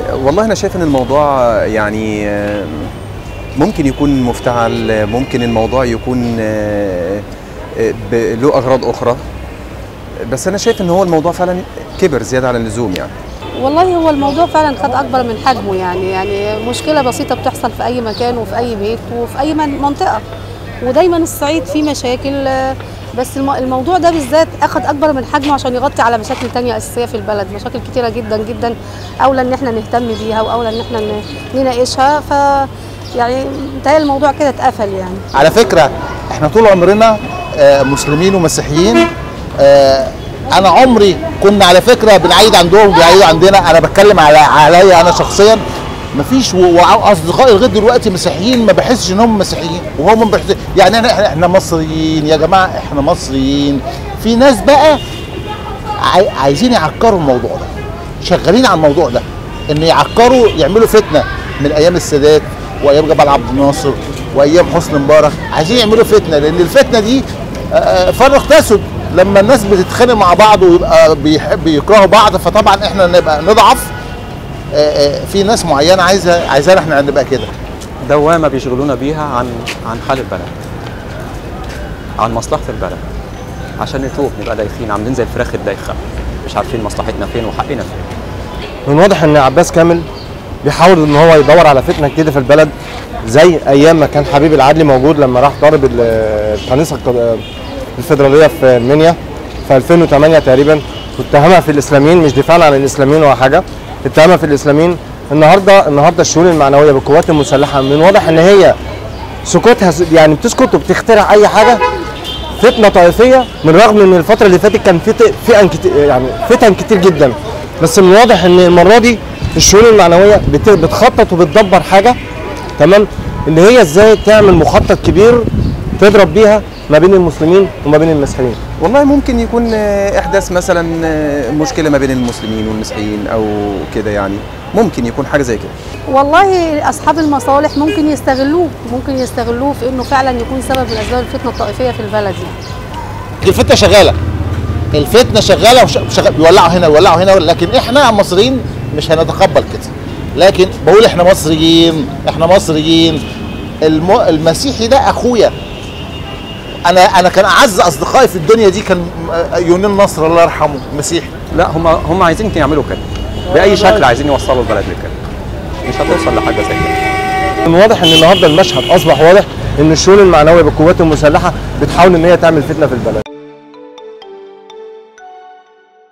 والله انا شايف ان الموضوع يعني آه، ممكن يكون مفتعل ممكن الموضوع يكون آه، آه، ب- له اغراض اخرى بس انا شايف ان هو الموضوع فعلا كبر زياده عن اللزوم يعني والله هو الموضوع فعلا خد اكبر من حجمه يعني يعني مشكله بسيطه بتحصل في اي مكان وفي اي بيت وفي اي من- منطقه ودايما الصعيد فيه مشاكل آه، بس الم- الموضوع ده بالذات اخد اكبر من حجمه عشان يغطي على مشاكل تانية اساسيه في البلد مشاكل كتيره جدا جدا اولى ان احنا نهتم بيها واولى ان احنا ن- نناقشها ف يعني متهيألي الموضوع كده اتقفل يعني على فكره احنا طول عمرنا آه، مسلمين ومسيحيين آه، انا عمري كنا على فكره بنعيد عندهم وبيعيدوا عندنا انا بتكلم على عليا انا شخصيا مفيش و- واصدقائي لغايه دلوقتي مسيحيين ما بحسش ان هم مسيحيين وهم ما بحس يعني احنا احنا مصريين يا جماعه احنا مصريين في ناس بقى عاي- عايزين يعكروا الموضوع ده شغالين على الموضوع ده ان يعكروا يعملوا فتنه من ايام السادات وايام جمال عبد الناصر وايام حسني مبارك عايزين يعملوا فتنه لان الفتنه دي آه، آه، فرق تسد لما الناس بتتخانق مع بعض ويبقى بيحب يكرهوا بعض فطبعا احنا نبقى نضعف آه، آه، في ناس معينه عايزه عايزانا احنا نبقى كده دوامه بيشغلونا بيها عن عن حال البلد عن مصلحه البلد عشان نتوه نبقى دايخين عاملين زي الفراخ الدايخه مش عارفين مصلحتنا فين وحقنا فين من واضح ان عباس كامل بيحاول ان هو يدور على فتنه جديده في البلد زي ايام ما كان حبيب العدلي موجود لما راح ضرب ال- الكنيسه الق- الفيدراليه في المنيا في 2008 تقريبا واتهمها في الاسلاميين مش دفاعا عن الاسلاميين ولا حاجه اتهمها في الاسلاميين النهارده النهارده الشؤون المعنويه بالقوات المسلحه من واضح ان هي سكوتها س- يعني بتسكت وبتخترع اي حاجه فتنه طائفيه من رغم ان الفتره اللي فاتت كان في ت- فئن كتير يعني فتن كتير جدا بس من الواضح ان المره دي الشؤون المعنويه بت- بتخطط وبتدبر حاجه تمام ان هي ازاي تعمل مخطط كبير تضرب بيها ما بين المسلمين وما بين المسيحيين والله ممكن يكون آه، احداث مثلا آه، مشكله ما بين المسلمين والمسيحيين او كده يعني ممكن يكون حاجه زي كده والله اصحاب المصالح ممكن يستغلوه ممكن يستغلوه في انه فعلا يكون سبب من اسباب الفتنه الطائفيه في البلد يعني الفتنه شغاله الفتنه شغاله وش- وشغال بيولعوا هنا ويولعوا هنا لكن احنا مصريين مش هنتقبل كده لكن بقول احنا مصريين احنا مصريين الم... المسيحي ده اخويا انا انا كان اعز اصدقائي في الدنيا دي كان يونين نصر الله يرحمه مسيحي لا هم هم عايزين يعملوا كده باي شكل عايزين يوصلوا البلد لكده مش هتوصل لحاجه زي كده من واضح ان النهارده المشهد اصبح واضح ان الشؤون المعنويه بالقوات المسلحه بتحاول ان هي تعمل فتنه في البلد